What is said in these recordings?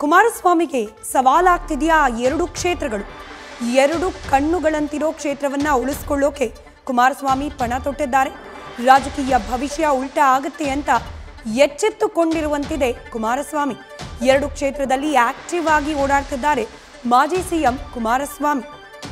ಕುಮಾರಸ್ವಾಮಿಗೆ ಸವಾಲಾಗ್ತಿದೆಯಾ ಆ ಎರಡು ಕ್ಷೇತ್ರಗಳು ಎರಡು ಕಣ್ಣುಗಳಂತಿರೋ ಕ್ಷೇತ್ರವನ್ನ ಉಳಿಸ್ಕೊಳ್ಳೋಕೆ ಕುಮಾರಸ್ವಾಮಿ ಪಣ ತೊಟ್ಟಿದ್ದಾರೆ ರಾಜಕೀಯ ಭವಿಷ್ಯ ಉಲ್ಟಾ ಆಗುತ್ತೆ ಅಂತ ಎಚ್ಚೆತ್ತುಕೊಂಡಿರುವಂತಿದೆ ಕುಮಾರಸ್ವಾಮಿ ಎರಡು ಕ್ಷೇತ್ರದಲ್ಲಿ ಆಕ್ಟಿವ್ ಆಗಿ ಓಡಾಡ್ತಿದ್ದಾರೆ ಮಾಜಿ ಸಿಎಂ ಕುಮಾರಸ್ವಾಮಿ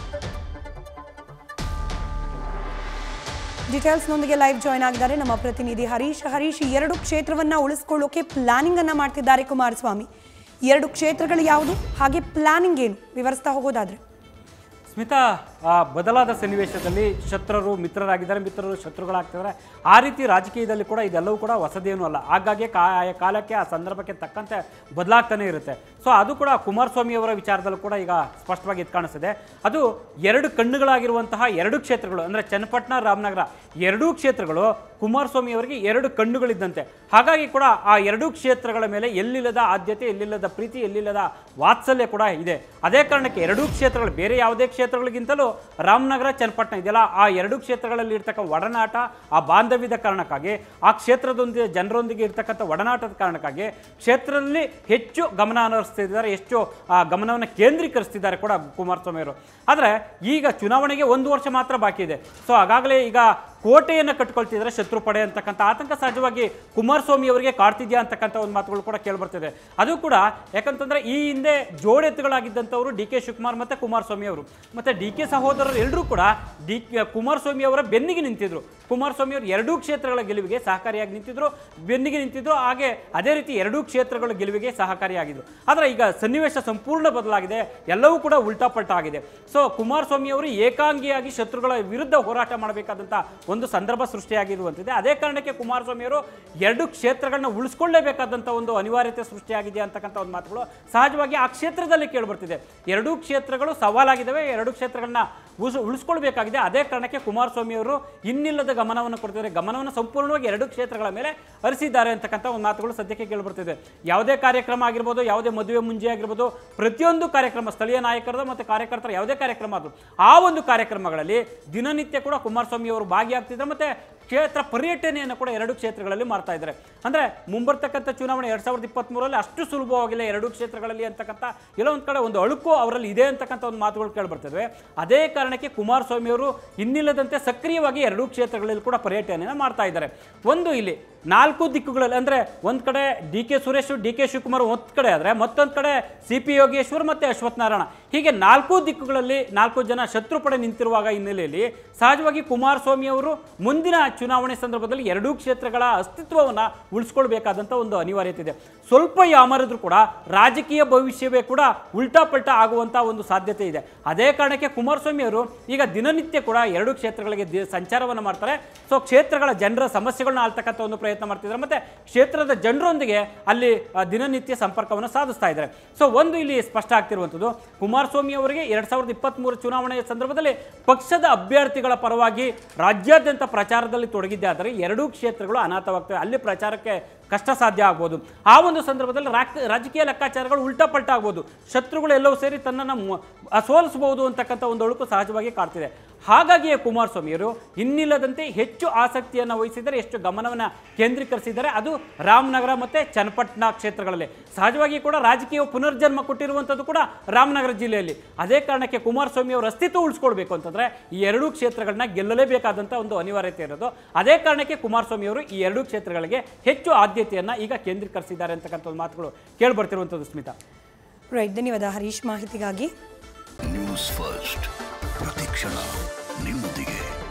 ಡೀಟೇಲ್ಸ್ನೊಂದಿಗೆ ಲೈವ್ ಜಾಯ್ನ್ ಆಗಿದ್ದಾರೆ ನಮ್ಮ ಪ್ರತಿನಿಧಿ ಹರೀಶ್ ಹರೀಶ್ ಎರಡು ಕ್ಷೇತ್ರವನ್ನ ಉಳಿಸ್ಕೊಳ್ಳೋಕೆ ಪ್ಲಾನಿಂಗ್ ಅನ್ನ ಮಾಡ್ತಿದ್ದಾರೆ ಕುಮಾರಸ್ವಾಮಿ ಎರಡು ಕ್ಷೇತ್ರಗಳು ಯಾವುದು ಹಾಗೆ ಪ್ಲಾನಿಂಗ್ ಏನು ವಿವರಿಸ್ತಾ ಹೋಗೋದಾದ್ರೆ ಸ್ಮಿತಾ ಆ ಬದಲಾದ ಸನ್ನಿವೇಶದಲ್ಲಿ ಶತ್ರುರು ಮಿತ್ರರಾಗಿದ್ದಾರೆ ಮಿತ್ರರು ಶತ್ರುಗಳಾಗ್ತಿದ್ದಾರೆ ಆ ರೀತಿ ರಾಜಕೀಯದಲ್ಲಿ ಕೂಡ ಇದೆಲ್ಲವೂ ಕೂಡ ಹೊಸದೇನೂ ಅಲ್ಲ ಹಾಗಾಗಿ ಕಾ ಆಯಾ ಕಾಲಕ್ಕೆ ಆ ಸಂದರ್ಭಕ್ಕೆ ತಕ್ಕಂತೆ ಬದಲಾಗ್ತಾನೆ ಇರುತ್ತೆ ಸೊ ಅದು ಕೂಡ ಕುಮಾರಸ್ವಾಮಿ ಅವರ ವಿಚಾರದಲ್ಲೂ ಕೂಡ ಈಗ ಸ್ಪಷ್ಟವಾಗಿ ಎದ್ದು ಕಾಣಿಸ್ತಿದೆ ಅದು ಎರಡು ಕಣ್ಣುಗಳಾಗಿರುವಂತಹ ಎರಡು ಕ್ಷೇತ್ರಗಳು ಅಂದರೆ ಚನ್ನಪಟ್ಟಣ ರಾಮನಗರ ಎರಡೂ ಕ್ಷೇತ್ರಗಳು ಕುಮಾರಸ್ವಾಮಿ ಅವರಿಗೆ ಎರಡು ಕಣ್ಣುಗಳಿದ್ದಂತೆ ಹಾಗಾಗಿ ಕೂಡ ಆ ಎರಡೂ ಕ್ಷೇತ್ರಗಳ ಮೇಲೆ ಎಲ್ಲಿಲ್ಲದ ಆದ್ಯತೆ ಎಲ್ಲಿಲ್ಲದ ಪ್ರೀತಿ ಎಲ್ಲಿಲ್ಲದ ವಾತ್ಸಲ್ಯ ಕೂಡ ಇದೆ ಅದೇ ಕಾರಣಕ್ಕೆ ಎರಡೂ ಕ್ಷೇತ್ರಗಳು ಬೇರೆ ಯಾವುದೇ ಕ್ಷೇತ್ರಗಳಿಗಿಂತಲೂ ರಾಮನಗರ ಚನ್ನಪಟ್ಟಣ ಇದೆಯಲ್ಲ ಆ ಎರಡು ಕ್ಷೇತ್ರಗಳಲ್ಲಿ ಇರ್ತಕ್ಕ ಒಡನಾಟ ಆ ಬಾಂಧವ್ಯದ ಕಾರಣಕ್ಕಾಗಿ ಆ ಕ್ಷೇತ್ರದೊಂದಿಗೆ ಜನರೊಂದಿಗೆ ಇರ್ತಕ್ಕಂಥ ಒಡನಾಟದ ಕಾರಣಕ್ಕಾಗಿ ಕ್ಷೇತ್ರದಲ್ಲಿ ಹೆಚ್ಚು ಗಮನ ಹರಿಸ್ತಿದ್ದಾರೆ ಹೆಚ್ಚು ಆ ಗಮನವನ್ನು ಕೇಂದ್ರೀಕರಿಸ್ತಿದ್ದಾರೆ ಕೂಡ ಕುಮಾರಸ್ವಾಮಿ ಅವರು ಆದರೆ ಈಗ ಚುನಾವಣೆಗೆ ಒಂದು ವರ್ಷ ಮಾತ್ರ ಬಾಕಿ ಇದೆ ಸೊ ಹಾಗಾಗಲೇ ಈಗ ಕೋಟೆಯನ್ನು ಕಟ್ಕೊಳ್ತಿದ್ದಾರೆ ಶತ್ರು ಪಡೆ ಅಂತಕ್ಕಂಥ ಆತಂಕ ಸಹಜವಾಗಿ ಕುಮಾರಸ್ವಾಮಿ ಅವರಿಗೆ ಕಾಡ್ತಿದ್ಯಾ ಅಂತಕ್ಕಂಥ ಒಂದು ಮಾತುಗಳು ಕೂಡ ಕೇಳ್ಬರ್ತಿದೆ ಅದು ಕೂಡ ಯಾಕಂತಂದ್ರೆ ಈ ಹಿಂದೆ ಜೋಡೆತ್ತುಗಳಾಗಿದ್ದಂಥವರು ಡಿ ಕೆ ಶಿವಕುಮಾರ್ ಮತ್ತು ಕುಮಾರಸ್ವಾಮಿ ಅವರು ಮತ್ತು ಡಿ ಕೆ ಸಹೋದರರು ಎಲ್ಲರೂ ಕೂಡ ಡಿ ಕುಮಾರಸ್ವಾಮಿ ಅವರ ಬೆನ್ನಿಗೆ ನಿಂತಿದ್ರು ಕುಮಾರಸ್ವಾಮಿ ಅವರು ಎರಡೂ ಕ್ಷೇತ್ರಗಳ ಗೆಲುವಿಗೆ ಸಹಕಾರಿಯಾಗಿ ನಿಂತಿದ್ರು ಬೆನ್ನಿಗೆ ನಿಂತಿದ್ರು ಹಾಗೆ ಅದೇ ರೀತಿ ಎರಡೂ ಕ್ಷೇತ್ರಗಳ ಗೆಲುವಿಗೆ ಸಹಕಾರಿಯಾಗಿದ್ರು ಆದರೆ ಈಗ ಸನ್ನಿವೇಶ ಸಂಪೂರ್ಣ ಬದಲಾಗಿದೆ ಎಲ್ಲವೂ ಕೂಡ ಉಲ್ಟಾ ಪಲ್ಟಾ ಆಗಿದೆ ಸೊ ಕುಮಾರಸ್ವಾಮಿ ಅವರು ಏಕಾಂಗಿಯಾಗಿ ಶತ್ರುಗಳ ವಿರುದ್ಧ ಹೋರಾಟ ಮಾಡಬೇಕಾದಂಥ ಒಂದು ಸಂದರ್ಭ ಸೃಷ್ಟಿಯಾಗಿರುವಂತಿದೆ ಅದೇ ಕಾರಣಕ್ಕೆ ಕುಮಾರಸ್ವಾಮಿ ಅವರು ಎರಡು ಕ್ಷೇತ್ರಗಳನ್ನ ಉಳಿಸ್ಕೊಳ್ಳೇಬೇಕಾದಂಥ ಒಂದು ಅನಿವಾರ್ಯತೆ ಸೃಷ್ಟಿಯಾಗಿದೆ ಅಂತಕ್ಕಂಥ ಒಂದು ಮಾತುಗಳು ಸಹಜವಾಗಿ ಆ ಕ್ಷೇತ್ರದಲ್ಲಿ ಕೇಳಿಬರ್ತಿದೆ ಎರಡೂ ಕ್ಷೇತ್ರಗಳು ಸವಾಲಾಗಿದ್ದಾವೆ ಎರಡು ಕ್ಷೇತ್ರಗಳನ್ನ ಉಳಿಸ್ ಉಳಿಸ್ಕೊಳ್ಬೇಕಾಗಿದೆ ಅದೇ ಕಾರಣಕ್ಕೆ ಕುಮಾರಸ್ವಾಮಿ ಅವರು ಇನ್ನಿಲ್ಲದ ಗಮನವನ್ನು ಕೊಡ್ತಿದ್ದಾರೆ ಗಮನವನ್ನು ಸಂಪೂರ್ಣವಾಗಿ ಎರಡು ಕ್ಷೇತ್ರಗಳ ಮೇಲೆ ಹರಿಸಿದ್ದಾರೆ ಅಂತಕ್ಕಂಥ ಒಂದು ಮಾತುಗಳು ಸದ್ಯಕ್ಕೆ ಕೇಳಿಬರ್ತಿದೆ ಯಾವುದೇ ಕಾರ್ಯಕ್ರಮ ಆಗಿರ್ಬೋದು ಯಾವುದೇ ಮದುವೆ ಮುಂಜೆ ಆಗಿರ್ಬೋದು ಪ್ರತಿಯೊಂದು ಕಾರ್ಯಕ್ರಮ ಸ್ಥಳೀಯ ನಾಯಕರದ ಮತ್ತು ಕಾರ್ಯಕರ್ತರ ಯಾವುದೇ ಕಾರ್ಯಕ್ರಮ ಅದು ಆ ಒಂದು ಕಾರ್ಯಕ್ರಮಗಳಲ್ಲಿ ದಿನನಿತ್ಯ ಕೂಡ ಕುಮಾರಸ್ವಾಮಿ ಅವರು ಭಾಗಿಯಾಗ್ತಿದ್ದಾರೆ ಮತ್ತೆ ಕ್ಷೇತ್ರ ಪರ್ಯಟನೆಯನ್ನು ಕೂಡ ಎರಡು ಕ್ಷೇತ್ರಗಳಲ್ಲಿ ಮಾಡ್ತಾ ಇದ್ದಾರೆ ಅಂದ್ರೆ ಮುಂಬರ್ತಕ್ಕಂಥ ಚುನಾವಣೆ ಎರಡ್ ಸಾವಿರದ ಇಪ್ಪತ್ತ್ಮೂರರಲ್ಲಿ ಅಷ್ಟು ಸುಲಭವಾಗಿಲ್ಲ ಎರಡು ಕ್ಷೇತ್ರಗಳಲ್ಲಿ ಅಂತಕ್ಕಂಥ ಎಲ್ಲೋ ಒಂದು ಕಡೆ ಒಂದು ಅಳುಕು ಅವರಲ್ಲಿ ಇದೆ ಅಂತಕ್ಕಂಥ ಒಂದು ಮಾತುಗಳು ಕೇಳಿಬರ್ತವೆ ಅದೇ ಕಾರಣಕ್ಕೆ ಕುಮಾರಸ್ವಾಮಿ ಅವರು ಇನ್ನಿಲ್ಲದಂತೆ ಸಕ್ರಿಯವಾಗಿ ಎರಡೂ ಕ್ಷೇತ್ರಗಳಲ್ಲಿ ಕೂಡ ಪರ್ಯಟನೆಯನ್ನು ಮಾಡ್ತಾ ಇದ್ದಾರೆ ಒಂದು ಇಲ್ಲಿ ನಾಲ್ಕು ದಿಕ್ಕುಗಳಲ್ಲಿ ಅಂದರೆ ಒಂದು ಕಡೆ D K Suresh D K Shivakumar ಒಂದು ಕಡೆ ಆದರೆ ಮತ್ತೊಂದು ಕಡೆ ಸಿ ಪಿ ಯೋಗೇಶ್ವರ್ ಮತ್ತು ಅಶ್ವಥ್ ನಾರಾಯಣ ಹೀಗೆ ನಾಲ್ಕು ದಿಕ್ಕುಗಳಲ್ಲಿ ನಾಲ್ಕು ಜನ ಶತ್ರು ಪಡೆ ನಿಂತಿರುವಾಗ ಹಿನ್ನೆಲೆಯಲ್ಲಿ ಸಹಜವಾಗಿ ಕುಮಾರಸ್ವಾಮಿ ಅವರು ಮುಂದಿನ ಚುನಾವಣೆ ಸಂದರ್ಭದಲ್ಲಿ ಎರಡೂ ಕ್ಷೇತ್ರಗಳ ಅಸ್ತಿತ್ವವನ್ನು ಉಳಿಸ್ಕೊಳ್ಬೇಕಾದಂಥ ಒಂದು ಅನಿವಾರ್ಯತೆ ಇದೆ ಸ್ವಲ್ಪ ಯಾಮರಿದ್ರು ಕೂಡ ರಾಜಕೀಯ ಭವಿಷ್ಯವೇ ಕೂಡ ಉಲ್ಟಾ ಪಲ್ಟಾ ಆಗುವಂಥ ಒಂದು ಸಾಧ್ಯತೆ ಇದೆ ಅದೇ ಕಾರಣಕ್ಕೆ ಕುಮಾರಸ್ವಾಮಿ ಅವರು ಈಗ ದಿನನಿತ್ಯ ಕೂಡ ಎರಡು ಕ್ಷೇತ್ರಗಳಿಗೆ ದಿ- ಸಂಚಾರವನ್ನು ಮಾಡ್ತಾರೆ ಸೊ ಕ್ಷೇತ್ರಗಳ ಜನರ ಸಮಸ್ಯೆಗಳನ್ನ ಆಳ್ತಕ್ಕಂಥ ಒಂದು ಪ್ರಯತ್ನ ಮಾಡ್ತಿದ್ದಾರೆ ಮತ್ತೆ ಕ್ಷೇತ್ರದ ಜನರೊಂದಿಗೆ ಅಲ್ಲಿ ಆ, ದಿನನಿತ್ಯ ಸಂಪರ್ಕವನ್ನು ಸಾಧಿಸ್ತಾ ಇದ್ದಾರೆ ಸೊ ಒಂದು ಇಲ್ಲಿ ಸ್ಪಷ್ಟ ಆಗ್ತಿರುವಂಥದ್ದು ಕುಮಾರಸ್ವಾಮಿ ಅವರಿಗೆ ಎರಡ್ ಸಾವಿರದ ಇಪ್ಪತ್ತ್ಮೂರು ಚುನಾವಣೆಯ ಸಂದರ್ಭದಲ್ಲಿ ಪಕ್ಷದ ಅಭ್ಯರ್ಥಿಗಳ ಪರವಾಗಿ ರಾಜ್ಯಾದ್ಯಂತ ಪ್ರಚಾರದಲ್ಲಿ ತೊಡಗಿದ್ದೆ ಆದರೆ ಎರಡೂ ಕ್ಷೇತ್ರಗಳು ಅನಾಥವಾಗ್ತವೆ ಅಲ್ಲಿ ಪ್ರಚಾರಕ್ಕೆ ಕಷ್ಟ ಸಾಧ್ಯ ಆಗ್ಬೋದು ಆ ಒಂದು ಸಂದರ್ಭದಲ್ಲಿ ರಾಕ್- ರಾಜಕೀಯ ಲೆಕ್ಕಾಚಾರಗಳು ಉಲ್ಟಾ ಪಲ್ಟಾ ಆಗ್ಬೋದು ಶತ್ರುಗಳು ಎಲ್ಲವೂ ಸೇರಿ ತನ್ನನ್ನು ಮು- ಆ, ಸೋಲಿಸಬಹುದು ಅಂತಕ್ಕಂಥ ಒಂದು ಒಳುಕು ಸಹಜವಾಗಿ ಕಾಡ್ತಿದೆ ಹಾಗಾಗಿಯೇ ಕುಮಾರಸ್ವಾಮಿಯವರು ಇನ್ನಿಲ್ಲದಂತೆ ಹೆಚ್ಚು ಆಸಕ್ತಿಯನ್ನು ವಹಿಸಿದ್ದಾರೆ ಎಷ್ಟು ಗಮನವನ್ನು ಕೇಂದ್ರೀಕರಿಸಿದ್ದಾರೆ ಅದು ರಾಮನಗರ ಮತ್ತು ಚನ್ನಪಟ್ಟಣ ಕ್ಷೇತ್ರಗಳಲ್ಲಿ ಸಹಜವಾಗಿ ಕೂಡ ರಾಜಕೀಯ ಪುನರ್ಜನ್ಮ ಕೊಟ್ಟಿರುವಂಥದ್ದು ಕೂಡ ರಾಮನಗರ ಜಿಲ್ಲೆಯಲ್ಲಿ ಅದೇ ಕಾರಣಕ್ಕೆ ಕುಮಾರಸ್ವಾಮಿ ಅವರ ಅಸ್ತಿತ್ವ ಉಳಿಸ್ಕೊಳ್ಬೇಕು ಅಂತಂದ್ರೆ ಈ ಎರಡೂ ಕ್ಷೇತ್ರಗಳನ್ನ ಗೆಲ್ಲಲೇಬೇಕಾದಂಥ ಒಂದು ಅನಿವಾರ್ಯತೆ ಇರೋದು ಅದೇ ಕಾರಣಕ್ಕೆ ಕುಮಾರಸ್ವಾಮಿ ಅವರು ಈ ಎರಡೂ ಕ್ಷೇತ್ರಗಳಿಗೆ ಹೆಚ್ಚು ಆದ್ಯತೆಯನ್ನ ಈಗ ಕೇಂದ್ರೀಕರಿಸಿದ್ದಾರೆ ಅಂತಕ್ಕಂಥ ಒಂದು ಮಾತುಗಳು ಕೇಳ್ಬರ್ತಿರುವಂಥದ್ದು ಸ್ಮಿತಾ ರೈಟ್ ಧನ್ಯವಾದ ಹರೀಶ್ ಮಾಹಿತಿಗಾಗಿ ನ್ಯೂಸ್ ಫಸ್ಟ್ ಪ್ರತಿಕ್ಷಣ ನಿಮ್ಮೊಂದಿಗೆ